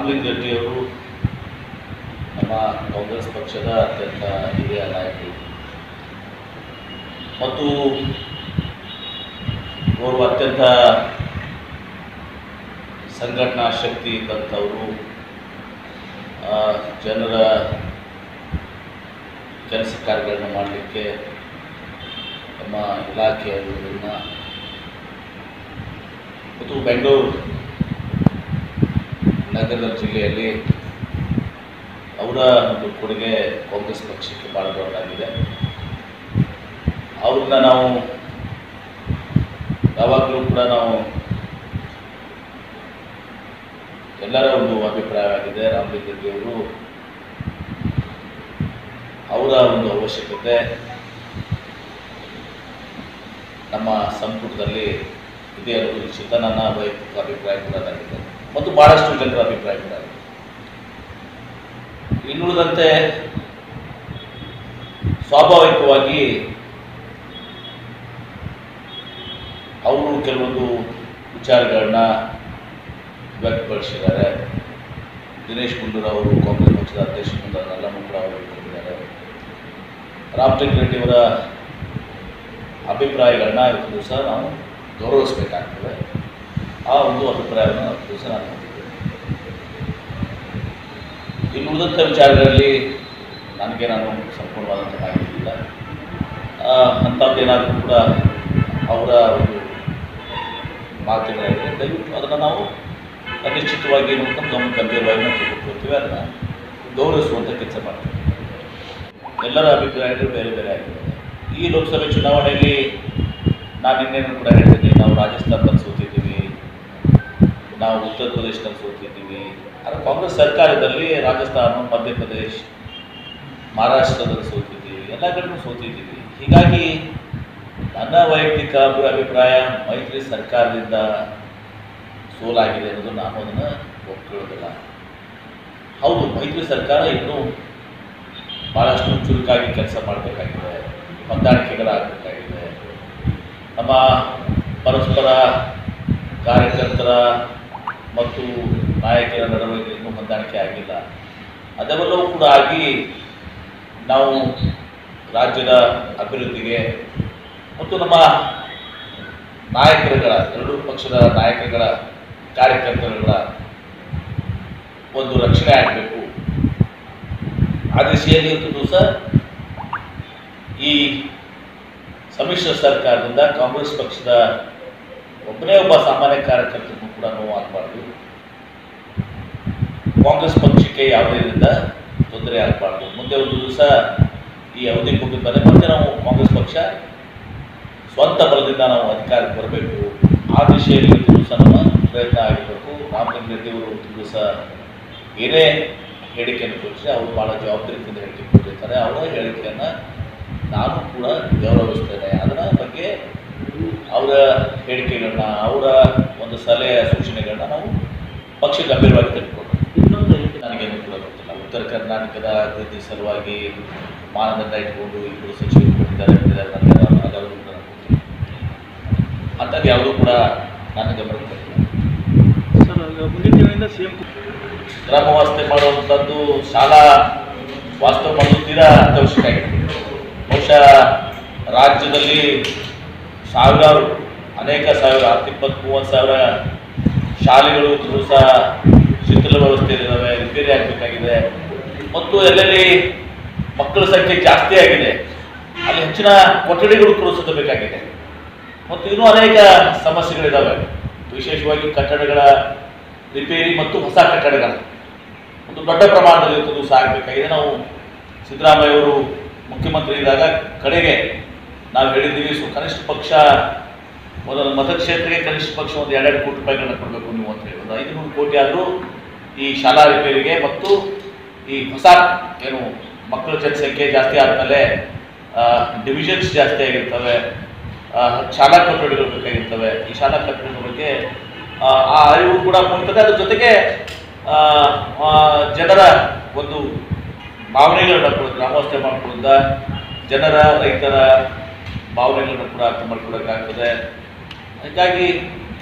ರಾಮಲಿಂಗ ರೆಡ್ಡಿಯವರು ನಮ್ಮ ಕಾಂಗ್ರೆಸ್ ಪಕ್ಷದ ಅತ್ಯಂತ ಹಿರಿಯ ನಾಯಕರು ಮತ್ತು ಓರ್ವ ಅತ್ಯಂತ ಸಂಘಟನಾ ಶಕ್ತಿ ಇದ್ದಂಥವರು ಆ, ಜನರ ಕೆಲಸ ಕಾರ್ಯಗಳನ್ನು ಮಾಡಲಿಕ್ಕೆ ನಮ್ಮ ಇಲಾಖೆಯವರನ್ನ ಮತ್ತು ಬೆಂಗಳೂರು ನಗರದ ಜಿಲ್ಲೆಯಲ್ಲಿ ಅವರ ಒಂದು ಕೊಡುಗೆ ಕಾಂಗ್ರೆಸ್ ಪಕ್ಷಕ್ಕೆ ಭಾಳ ದೊಡ್ಡದಾಗಿದೆ ಅವ್ರನ್ನ ನಾವು ಯಾವಾಗಲೂ ಕೂಡ ನಾವು ಎಲ್ಲರ ಒಂದು ಅಭಿಪ್ರಾಯವಾಗಿದೆ ರಾಮಲಿಂಗ ರೆಡ್ಡಿಯವರು ಅವರ ಒಂದು ಅವಶ್ಯಕತೆ ನಮ್ಮ ಸಂಪುಟದಲ್ಲಿ ಇದೆ ಅನ್ನೋದು ನಿಶ್ಚಿತ ನನ್ನ ವೈಯಕ್ತಿಕ ಅಭಿಪ್ರಾಯ ಕೂಡ ಅದಾಗಿದೆ ಮತ್ತು ಭಾಳಷ್ಟು ಜನರ ಅಭಿಪ್ರಾಯ ಕೂಡ ಇದೆ ಇನ್ನುಳಿದಂತೆ ಸ್ವಾಭಾವಿಕವಾಗಿ ಅವರು ಕೆಲವೊಂದು ವಿಚಾರಗಳನ್ನ ವ್ಯಕ್ತಪಡಿಸಿದ್ದಾರೆ ದಿನೇಶ್ ಗುಂಡೂರಾವ್ ಅವರು ಕಾಂಗ್ರೆಸ್ ಪಕ್ಷದ ಅಧ್ಯಕ್ಷ ಮುಂದೆಲ್ಲನೂ ಕೂಡ ಅವರು ಹೇಳಿದ್ದಾರೆ ರಾಮಲಿಂಗ ರೆಡ್ಡಿಯವರ ಅಭಿಪ್ರಾಯಗಳನ್ನ ಇವತ್ತು ದಿವಸ ನಾವು ಗೌರವಿಸಬೇಕಾಗ್ತದೆ ಆ ಒಂದು ಅಭಿಪ್ರಾಯವನ್ನು ಇವತ್ತು ದಿವಸ ನಾನು ಹೊಂದಿದ್ದೇನೆ ಇನ್ನು ಉಳಿದಂಥ ವಿಚಾರಗಳಲ್ಲಿ ನನಗೆ ನಾನು ಸಂಪೂರ್ಣವಾದಂಥ ಮಾಹಿತಿ ಇಲ್ಲ ಆ, ಅಂಥದ್ದೇನಾದರೂ ಕೂಡ ಅವರ ಒಂದು ಮಾತುಗಳಿದೆ ದಯವಿಟ್ಟು ಅದನ್ನು ನಾವು ನಿಶ್ಚಿತವಾಗಿ ಏನು ಅಂತ ಗಮನ ಗಂಭೀರವಾಗಿ ನಾವು ತೆಗೆದುಕೊಳ್ತೀವಿ ಅದನ್ನು ಗೌರವಿಸುವಂಥ ಕೆಲಸ ಮಾಡ್ತೀವಿ ಎಲ್ಲರ ಅಭಿಪ್ರಾಯಗಳು ಬೇರೆ ಬೇರೆ ಆಗಿದೆ ಈ ಲೋಕಸಭೆ ಚುನಾವಣೆಯಲ್ಲಿ ನಾನು ನಿನ್ನೆನೂ ಕೂಡ ಹೇಳ್ತೀನಿ ನಾವು ರಾಜಸ್ಥಾನದಲ್ಲಿ ಸೋತಿದ್ದೀವಿ ನಾವು ಉತ್ತರ ಪ್ರದೇಶದಲ್ಲಿ ಸೋತಿದ್ದೀವಿ ಆದರೆ ಕಾಂಗ್ರೆಸ್ ಸರ್ಕಾರದಲ್ಲಿ ರಾಜಸ್ಥಾನ ಮಧ್ಯಪ್ರದೇಶ್ ಮಹಾರಾಷ್ಟ್ರದಲ್ಲಿ ಸೋತಿದ್ದೀವಿ ಎಲ್ಲ ಕಡೆನೂ ಸೋತಿದ್ದೀವಿ ಹೀಗಾಗಿ ನನ್ನ ವೈಯಕ್ತಿಕ ಅಭಿ- ಅಭಿಪ್ರಾಯ ಮೈತ್ರಿ ಸರ್ಕಾರದಿಂದ ಸೋಲಾಗಿದೆ ಅನ್ನೋದು ನಾನು ಅದನ್ನು ಒಪ್ಕೊಳ್ಳೋದಿಲ್ಲ ಹೌದು ಮೈತ್ರಿ ಸರ್ಕಾರ ಇನ್ನೂ ಭಾಳಷ್ಟು ಚುರುಕಾಗಿ ಕೆಲಸ ಮಾಡಬೇಕಾಗಿದೆ ಹೊಂದಾಣಿಕೆಗಳಾಗಬೇಕಾಗಿದೆ ನಮ್ಮ ಪರಸ್ಪರ ಕಾರ್ಯಕರ್ತರ ಮತ್ತು ನಾಯಕರ ನಡುವೆ ಇನ್ನೂ ಹೊಂದಾಣಿಕೆ ಆಗಿಲ್ಲ ಅದೆಲ್ಲವೂ ಕೂಡ ಆಗಿ ನಾವು ರಾಜ್ಯದ ಅಭಿವೃದ್ಧಿಗೆ ಮತ್ತು ನಮ್ಮ ನಾಯಕರುಗಳ ಎರಡೂ ಪಕ್ಷದ ನಾಯಕರುಗಳ ಕಾರ್ಯಕರ್ತರುಗಳ ಒಂದು ರಕ್ಷಣೆ ಆಗಬೇಕು ಆ ದಿಶೆಯಲ್ಲಿ ಇವತ್ತು ದಿವಸ ಈ ಸಮ್ಮಿಶ್ರ ಸರ್ಕಾರದಿಂದ ಕಾಂಗ್ರೆಸ್ ಪಕ್ಷದ ಒಬ್ಬನೇ ಒಬ್ಬ ಸಾಮಾನ್ಯ ಕಾರ್ಯಕರ್ತರಿಗೂ ಕೂಡ ನೋವು ಆಗಬಾರ್ದು ಕಾಂಗ್ರೆಸ್ ಪಕ್ಷಕ್ಕೆ ಯಾವುದೇ ರೀತಿಯಿಂದ ತೊಂದರೆ ಆಗಬಾರ್ದು ಮುಂದೆ ಒಂದು ದಿವಸ ಈ ಅವಧಿ ಮುಗಿದ ಮೇಲೆ ಮತ್ತೆ ನಾವು ಕಾಂಗ್ರೆಸ್ ಪಕ್ಷ ಸ್ವಂತ ಬಲದಿಂದ ನಾವು ಅಧಿಕಾರಕ್ಕೆ ಬರಬೇಕು ಆ ದಿಶೆಯಲ್ಲಿ ಒಂದು ದಿವಸ ನಮ್ಮ ಪ್ರಯತ್ನ ಆಗಿರಬೇಕು ರಾಮಲಿಂಗ ರೆಡ್ಡಿ ಅವರು ಒಂದು ದಿವಸ ಏನೇ ಹೇಳಿಕೆಯನ್ನು ಕೊಟ್ಟರೆ ಅವರು ಭಾಳ ಜವಾಬ್ದಾರಿಯಿಂದ ಹೇಳಿಕೆ ಕೊಟ್ಟಿರ್ತಾರೆ ಅವರ ಹೇಳಿಕೆಯನ್ನು ನಾನು ಕೂಡ ಗೌರವಿಸ್ತೇನೆ ಅದರ ಬಗ್ಗೆ ಅವರ ಹೇಳಿಕೆಗಳನ್ನ ಅವರ ಒಂದು ಸಲಹೆ ಸೂಚನೆಗಳನ್ನ ನಾವು ಪಕ್ಷ ಗಂಭೀರವಾಗಿ ತೆಗೆದುಕೊಂಡು ಇನ್ನೊಂದು ಹೇಳಿಕೆ ನನಗೇನು ಕೂಡ ಗೊತ್ತಿಲ್ಲ ಉತ್ತರ ಕರ್ನಾಟಕದ ಅಭಿವೃದ್ಧಿ ಸಲುವಾಗಿ ಮಾನದಂಡ ಇಟ್ಕೊಂಡು ಇಬ್ಬರು ಸಚಿವರು ಕೊಟ್ಟಿದ್ದಾರೆ ಅಂತಿದ್ದಾರೆ ನನಗೆ ಅದು- ಅದೆಲ್ಲವೂ ಕೂಡ ನನಗೆ ಗೊತ್ತಿಲ್ಲ ಅಂಥದ್ದು ಯಾವುದೂ ಕೂಡ ನನ್ನ ಗಮನಕ್ಕೆ ಬಂದಿಲ್ಲ ಸರ್ ಈಗ ಮುಂದಿನ ದಿನದಿಂದ ಸಿ ಎಂ ಗ್ರಾಮ ವಾಸ್ತವ್ಯ ಮಾಡುವಂಥದ್ದು ಶಾಲಾ ವಾಸ್ತವ ಮಾಡೋದು ತೀರಾ ಅತ್ಯವಶ್ಯಕ ಆಗಿದೆ ಬಹುಶಃ ರಾಜ್ಯದಲ್ಲಿ ಸಾವಿರಾರು ಅನೇಕ ಸಾವಿರ ಹತ್ತು ಇಪ್ಪತ್ತು ಮೂವತ್ತು ಸಾವಿರ ಶಾಲೆಗಳು ಸಹ ಶಿಥಿಲ ವ್ಯವಸ್ಥೆಯಲ್ಲಿದ್ದಾವೆ ರಿಪೇರಿ ಆಗಬೇಕಾಗಿದೆ ಮತ್ತು ಎಲ್ಲೆಲ್ಲಿ ಮಕ್ಕಳ ಸಂಖ್ಯೆ ಜಾಸ್ತಿ ಆಗಿದೆ ಅಲ್ಲಿ ಹೆಚ್ಚಿನ ಕೊಠಡಿಗಳು ಕುಡಿಸಬೇಕಾಗಿದೆ ಮತ್ತು ಇನ್ನೂ ಅನೇಕ ಸಮಸ್ಯೆಗಳಿದ್ದಾವೆ ವಿಶೇಷವಾಗಿ ಕಟ್ಟಡಗಳ ರಿಪೇರಿ ಮತ್ತು ಹೊಸ ಕಟ್ಟಡಗಳ ಒಂದು ದೊಡ್ಡ ಪ್ರಮಾಣದಲ್ಲಿ ಇವತ್ತು ದಿವಸ ಆಗಬೇಕಾಗಿದೆ ನಾವು ಸಿದ್ದರಾಮಯ್ಯ ಅವರು ಮುಖ್ಯಮಂತ್ರಿ ಇದ್ದಾಗ ಕಡೆಗೆ ನಾವು ಹೇಳಿದ್ದೀವಿ ಸೊ ಕನಿಷ್ಠ ಪಕ್ಷ ಒಂದೊಂದು ಮತಕ್ಷೇತ್ರಕ್ಕೆ ಕನಿಷ್ಠ ಪಕ್ಷ ಒಂದು ಎರಡೆರಡು ಕೋಟಿ ರೂಪಾಯಿಗಳನ್ನ ಕೊಡಬೇಕು ನೀವು ಅಂತ ಹೇಳಿ ಒಂದು ಐದುನೂರು ಕೋಟಿ ಆದರೂ ಈ ಶಾಲಾ ರಿಪೇರಿಗೆ ಮತ್ತು ಈ ಹೊಸ ಏನು ಮಕ್ಕಳ ಜನಸಂಖ್ಯೆ ಜಾಸ್ತಿ ಆದಮೇಲೆ ಡಿವಿಷನ್ಸ್ ಜಾಸ್ತಿ ಆಗಿರ್ತವೆ ಆ, ಶಾಲಾ ಕೊಠಡಿಗಳು ಬೇಕಾಗಿರ್ತವೆ ಈ ಶಾಲಾ ಕೊಠಡಿಗಳ ಬಗ್ಗೆ ಆ, ಆ ಅರಿವು ಕೂಡ ಮೂಡ್ತದೆ ಅದ್ರ ಜೊತೆಗೆ ಆ, ಆ, ಜನರ ಒಂದು ಭಾವನೆಗಳನ್ನ ಕೂಡ ಗ್ರಾಮವಾಸ್ತವ್ಯ ಮಾಡ್ಕೊಳ್ಳೋದ ಜನರ ರೈತರ ಭಾವನೆಗಳನ್ನ ಕೂಡ ಅರ್ಥ ಮಾಡ್ಕೊಳ್ಳೋಕ್ಕಾಗ್ತದೆ ಹಾಗಾಗಿ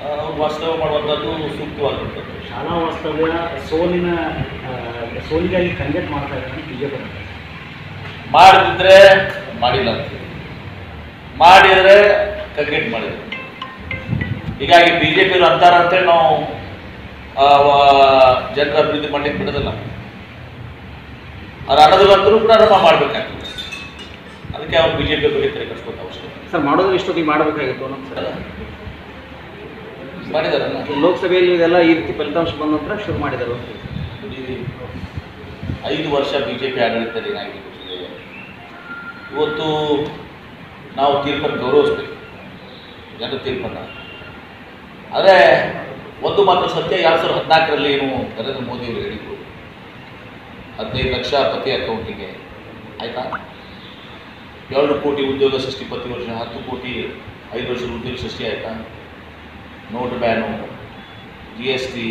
ಅವ್ರು ವಾಸ್ತವ ಮಾಡುವಂಥದ್ದು ಸೂಕ್ತವಾದಂಥದ್ದು ಶಾಲಾ ವಾಸ್ತವ್ಯ ಸೋಲಿನ ಆ, ಸೋಲಿಗಾಗಿ ಕಂಜೆಕ್ಟ್ ಮಾಡ್ತಾ ಇದ್ದಾರೆ ಬಿಜೆಪಿ ಮಾಡಿದ್ರೆ ಮಾಡಿಲ್ಲ ಅಂತ ಮಾಡಿದರೆ ಕಂಗೆಟ್ ಮಾಡಿದ್ರು ಹೀಗಾಗಿ ಬಿ ಜೆ ಪಿಯವರು ಅಂತಾರ ಅಂತೇಳಿ ನಾವು ಆ, ವ- ಜನರ ಅಭಿವೃದ್ಧಿ ಮಾಡ್ಲಿಕ್ಕೆ ಬಿಡೋದಿಲ್ಲ ಅವ್ರು ಅನ್ನೋದಿಲ್ಲಂತರೂ ಕೂಡ ನಮ್ಮ ಮಾಡಬೇಕಾಗ್ತದೆ ಅದಕ್ಕೆ ಅವ್ರು ಬಿ ಜೆ ಪಿ ಬಗ್ಗೆ ತಲೆ ಕಟ್ಸ್ಕೊತ ಅವಶ್ಯಕ ಸರ್ ಮಾಡೋದ್ರೆ ಇಷ್ಟೊತ್ತಿಗೆ ಮಾಡಬೇಕಾಗಿತ್ತು ಅನ್ನೋದು ಸರ್ ಮಾಡಿದಾರಲ್ಲ ಲೋಕಸಭೆಯಲ್ಲಿ ಇದೆಲ್ಲ ಈ ರೀತಿ ಫಲಿತಾಂಶ ಬಂದ ನಂತರ ಶುರು ಮಾಡಿದರು ಈ ಐದು ವರ್ಷ ಬಿ ಜೆ ಪಿ ಆಡಳಿತದಲ್ಲಿ ಏನಾಗಿದೆ ಇವತ್ತು ನಾವು ತೀರ್ಪನ್ನು ಗೌರವಿಸ್ಬೇಕು ಜನರ ತೀರ್ಪನ್ನು ಆದರೆ ಒಂದು ಮಾತ್ರ ಸತ್ಯ ಎರಡು ಸಾವಿರದ ಹದಿನಾಲ್ಕರಲ್ಲಿ ಏನು ನರೇಂದ್ರ ಮೋದಿ ಅವರು ಹೇಳಿದರು ಹದಿನೈದು ಲಕ್ಷ ಪ್ರತಿ ಅಕೌಂಟಿಗೆ ಆಯಿತಾ ಎರಡು ಕೋಟಿ ಉದ್ಯೋಗ ಸೃಷ್ಟಿ ಪ್ರತಿ ವರ್ಷ ಹತ್ತು ಕೋಟಿ ಐದು ವರ್ಷದ ಉದ್ಯೋಗ ಸೃಷ್ಟಿ ಆಯಿತಾ note ban G S T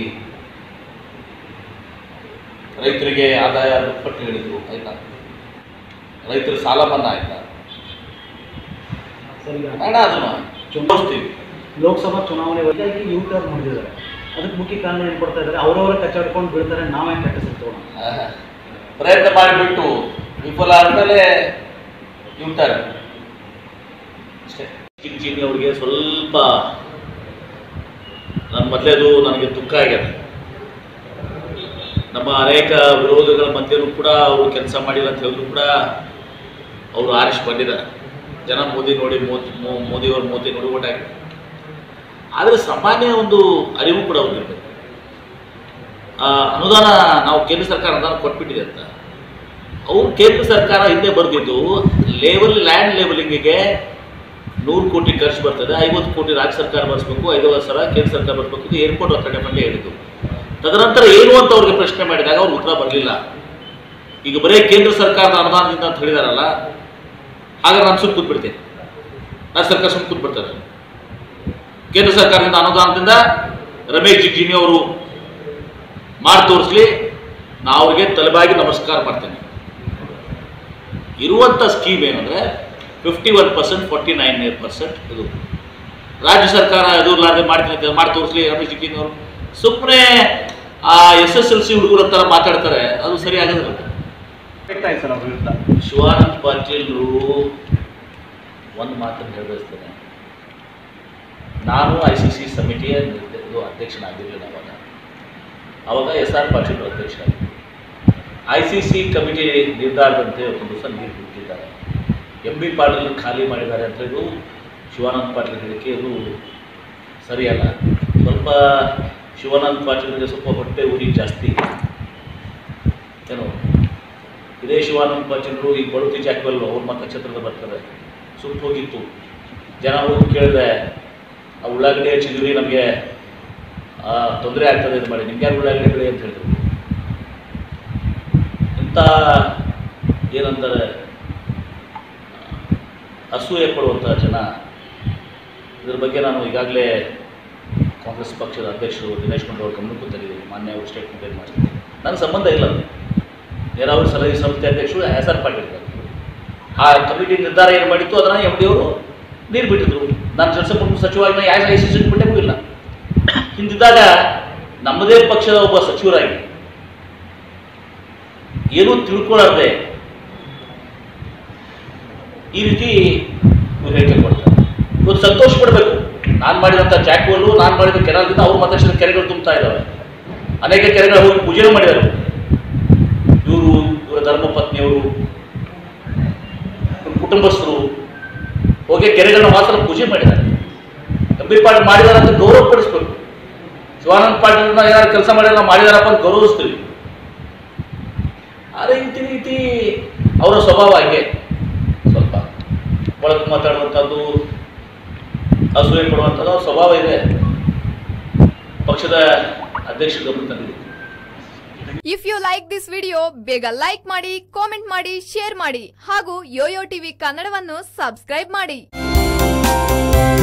ರೈತರಿಗೆ ಆದಾಯ ದುಪ್ಪಟ್ಟು ಹೇಳಿದ್ರು ಆಯ್ತಾ ರೈತರ ಸಾಲ ಮನ್ನಾ ಆಯ್ತಾ ಸರ್ ಈಗ ಬೇಡ ಅದನ್ನ ಚುನಾಯಿಸ್ತೀವಿ ಲೋಕಸಭಾ ಚುನಾವಣೆ ವರೆಗಾಗಿ ಯೂ ಟರ್ನ್ ಹೊಡೆದಿದ್ದಾರೆ ಅದಕ್ಕೆ ಮುಖ್ಯ ಕಾರಣ ಏನು ಕೊಡ್ತಾ ಇದ್ದಾರೆ ಅವರವರ ಕಚ್ಚಾಡ್ಕೊಂಡು ಬೀಳ್ತಾರೆ ನಾವೇ ಕಟ್ಟಿಸಿರ್ತೋಣ ಆಹಾ. ಪ್ರಯತ್ನ ಮಾಡಿಬಿಟ್ಟು ವಿಫಲ ಆದಮೇಲೆ ಯೂಟರ್ ಅಷ್ಟೇ ಚಿಂಚಿನಿ ಅವ್ರಿಗೆ ಸ್ವಲ್ಪ ನನ್ನ ಮೊದಲೇದು ನನಗೆ ದುಃಖ ಆಗ್ಯದ ನಮ್ಮ ಅನೇಕ ವಿರೋಧಗಳ ಮಧ್ಯೆನೂ ಕೂಡ ಅವರು ಕೆಲಸ ಮಾಡಿಲ್ಲ ಅಂತ ಹೇಳಿದ್ರು ಕೂಡ ಅವರು ಆರಿಸಿ ಬಂದಿದ್ದಾರೆ ಜನ ಮೋದಿ ನೋಡಿ ಮೋದಿ ಮೋ- ಮೋದಿಯವ್ರ ಮೋದಿ ನೋಡಿ ಓಟ್ ಹಾಕಿದ್ದಾರೆ ಆದರೆ ಸಾಮಾನ್ಯ ಒಂದು ಅರಿವು ಕೂಡ ಅವ್ರಿಗಿರ್ಬೇಕು ಆ, ಅನುದಾನ ನಾವು ಕೇಂದ್ರ ಸರ್ಕಾರ ಅನುದಾನ ಕೊಟ್ಬಿಟ್ಟಿದೆ ಅಂತ ಅವ್ರು ಕೇಂದ್ರ ಸರ್ಕಾರ ಹಿಂದೆ ಬರೆದಿದ್ದು ಲೇವಲ್ ಲ್ಯಾಂಡ್ ಲೆವೆಲಿಂಗಿಗೆ ನೂರು ಕೋಟಿ ಖರ್ಚು ಬರ್ತದೆ ಐವತ್ತು ಕೋಟಿ ರಾಜ್ಯ ಸರ್ಕಾರ ಭರಿಸ್ಬೇಕು ಐದೈವತ್ತು ಸಲ ಕೇಂದ್ರ ಸರ್ಕಾರ ಭರಿಸ್ಬೇಕು ಇದು ಏರ್ಪೋರ್ಟ್ ಅಥಾರಿಟಿ ಫಂಡ್ ಹೇಳಿದ್ದು ತದನಂತರ ಏನು ಅಂತ ಅವ್ರಿಗೆ ಪ್ರಶ್ನೆ ಮಾಡಿದಾಗ ಅವ್ರು ಉತ್ತರ ಬರಲಿಲ್ಲ ಈಗ ಬರೀ ಕೇಂದ್ರ ಸರ್ಕಾರದ ಅನುದಾನದಿಂದ ಅಂತ ಹೇಳಿದಾರಲ್ಲ ಹಾಗಾದ್ರೆ ನಾನು ಸುಮ್ಮನೆ ಕೂತ್ಬಿಡ್ತೇನೆ ರಾಜ್ಯ ಸರ್ಕಾರ ಸುಮ್ಮನೆ ಕೂತ್ಬಿಡ್ತಾರೆ ಕೇಂದ್ರ ಸರ್ಕಾರದಿಂದ ಅನುದಾನದಿಂದ ರಮೇಶ್ ಜಿಗ್ಜಿನಿ ಅವರು ಮಾಡಿ ತೋರಿಸ್ಲಿ ನಾ ಅವ್ರಿಗೆ ತಲೆಬಾಗಿ ನಮಸ್ಕಾರ ಮಾಡ್ತೇನೆ ಇರುವಂಥ ಸ್ಕೀಮ್ ಏನಂದ್ರೆ fifty one percent forty nine percent ಇದು ರಾಜ್ಯ ಸರ್ಕಾರ ಇದು ಇರ್ಲಾರ್ದೆ ಮಾಡ್ತೀನಿ ಅಂತ ಮಾಡಿ ತೋರಿಸ್ಲಿ ರಮೇಶ್ ಜಿಗ್ಜಿನಿ ಅವರು ಸುಮ್ಮನೆ ಆ ಎಸ್ ಎಸ್ ಎಲ್ ಸಿ ಹುಡುಗರ ಥರ ಮಾತಾಡ್ತಾರೆ ಅದು ಸರಿ ಆಗೋದಿಲ್ಲ ಆಯ್ತು ಸರ್ ಅವ್ರ ವಿರುದ್ಧ ಶಿವಾನಂದ್ ಪಾಟೀಲ್ರು ಒಂದು ಮಾತನ್ನು ಹೇಳಬಯಸ್ತೇನೆ ನಾನು ಐ ಸಿ ಸಿ ಸಮಿತಿಯ ನಿರ್ದ- ಇದು ಅಧ್ಯಕ್ಷನಾಗಿರಲಿಲ್ಲ ಅವಾಗ ಅವಾಗ ಎಸ್ ಆರ್ ಪಾಟೀಲ್ ಅಧ್ಯಕ್ಷರಾಗಿದ್ದರು ಐ ಸಿ ಸಿ ಕಮಿಟಿ ನಿರ್ಧಾರದಂತೆ ಒಂದು ದಿವಸ ನೀರು ಬಿಟ್ಟಿದ್ದಾರೆ ಎಂ ಬಿ ಪಾಟೀಲ್ ಖಾಲಿ ಮಾಡಿದ್ದಾರೆ ಅಂತ ಹೇಳಿ ಶಿವಾನಂದ ಪಾಟೀಲ್ ಹೇಳಿಕೆ ಇದು ಸರಿಯಲ್ಲ ಸ್ವಲ್ಪ ಶಿವಾನಂದ ಪಾಟೀಲ್ಗೆ ಸ್ವಲ್ಪ ಹೊಟ್ಟೆ ಉರಿ ಜಾಸ್ತಿ ಏನು ಇದೇ ಶಿವಾನಂದ ಪಾಟೀಲ್ರು ಈ ಬಳುತಿ ಜಾಕವೆಲ್ಲ ಅವ್ರ ಮತ ಕ್ಷೇತ್ರದ ಬರ್ತಾರೆ ಸುಟ್ಟು ಹೋಗಿತ್ತು ಜನ ಹೋಗಿ ಕೇಳಿದೆ ಆ ಉಳ್ಳಾಗಡ್ಡಿ ಹಚ್ಚಿದ್ವಿ ನಮಗೆ ತೊಂದರೆ ಆಗ್ತದೆ ಇದು ಮಾಡಿ ನಿಮ್ಗೆ ಯಾರು ಉಳ್ಳಾಗಡ್ಡಿ ಬೆಳೆ ಅಂತ ಹೇಳಿದ್ರು ಇಂಥ ಏನಂತಾರೆ ಅಸೂಯೆ ಪಡುವಂಥ ಜನ ಇದ್ರ ಬಗ್ಗೆ ನಾನು ಈಗಾಗಲೇ ಕಾಂಗ್ರೆಸ್ ಪಕ್ಷದ ಅಧ್ಯಕ್ಷರು ದಿನೇಶ್ ಗುಂಡೂರಾವ್ ಗಮನಕ್ಕೂ ತಂದಿದ್ದೀನಿ ಮಾನ್ಯ ಅವರು ಸ್ಟೇಟ್ಮೆಂಟ್ ಏನು ಮಾಡಿದ್ದೀನಿ ನನ್ನ ಸಂಬಂಧ ಇಲ್ಲ ಅದು. ನೀರಾವರಿ ಸಲಹೆ ಸಮಿತಿ ಅಧ್ಯಕ್ಷರು ಎಸ್ ಆರ್ ಪಾಟೀಲ್ ಇದ್ದಾರೆ. ಆ ಕಮಿಟಿ ನಿರ್ಧಾರ ಏನು ಮಾಡಿತ್ತು ಅದನ್ನು ಎಂ ಡಿ ಅವರು ನೀರು ಬಿಟ್ಟಿದ್ರು ನಾನು ಜಲಸಂಪನ್ಮೂಲ ಸಚಿವರಾಗಿ ಯಾವ ಐ ಸಿ ಸಿ ಬಿಟ್ಟೇ ಹೋಗಿಲ್ಲ ಹಿಂದಿದ್ದಾಗ ನಮ್ಮದೇ ಪಕ್ಷದ ಒಬ್ಬ ಸಚಿವರಾಗಿ ಏನೂ ತಿಳ್ಕೊಳ್ಳಾರ್ದೆ ಈ ರೀತಿ ಇವ್ರು ಹೇಳಿಕೆ ಕೊಡ್ತಾರೆ ಇವತ್ತು ಸಂತೋಷ ಪಡಬೇಕು ನಾನು ಮಾಡಿದಂಥ ಜಾಕ್ವಲ್ಲು ನಾನು ಮಾಡಿದ ಕೆನಾಲ್ದಿಂದ ಅವ್ರ ಮತಕ್ಷೇತ್ರದ ಕೆರೆಗಳು ತುಂಬ್ತಾ ಇದ್ದಾವೆ ಅನೇಕ ಕೆರೆಗಳು ಹೋಗಿ ಪೂಜೆ ಮಾಡಿದ್ದಾರೆ ಇವರು ಇವರ ಧರ್ಮಪತ್ನಿಯವರು ಇವ್ರ ಕುಟುಂಬಸ್ಥರು ಹೋಗಿ ಕೆರೆಗಳನ್ನ ಮಾತ್ರ ಪೂಜೆ ಮಾಡಿದ್ದಾರೆ ಎಂ ಪಾಟೀಲ್ ಮಾಡಿದಾರೆ ಅಂತ ಗೌರವ ಪಡಿಸ್ಬೇಕು ಶಿವಾನಂದ ಪಾಟೀಲ್ನ ಏನಾದ್ರು ಕೆಲಸ ಮಾಡಿದ್ರೆ ನಾವು ಮಾಡಿದಾರಪ್ಪ ಅಂತ ಗೌರವಿಸ್ತೀವಿ ಆದರೆ ರೀತಿ ರೀತಿ ಅವರ ಸ್ವಭಾವ ಹಾಗೆ ಸ್ವಲ್ಪ ಒಳಗೆ ಮಾತಾಡುವಂಥದ್ದು ಅಸೂಯೆ ಪಡುವಂಥದ್ದು ಅವ್ರ ಸ್ವಭಾವ ಇದೆ ಪಕ್ಷದ ಅಧ್ಯಕ್ಷ ಗಮನ ತಂದಿದೆ if you like this video ಬೇಗ ಲೈಕ್ ಮಾಡಿ ಕಾಮೆಂಟ್ ಮಾಡಿ ಶೇರ್ ಮಾಡಿ ಹಾಗೂ ಯೋಯೋ ಟಿವಿ ಕನ್ನಡವನ್ನು ಸಬ್ಸ್ಕ್ರೈಬ್ ಮಾಡಿ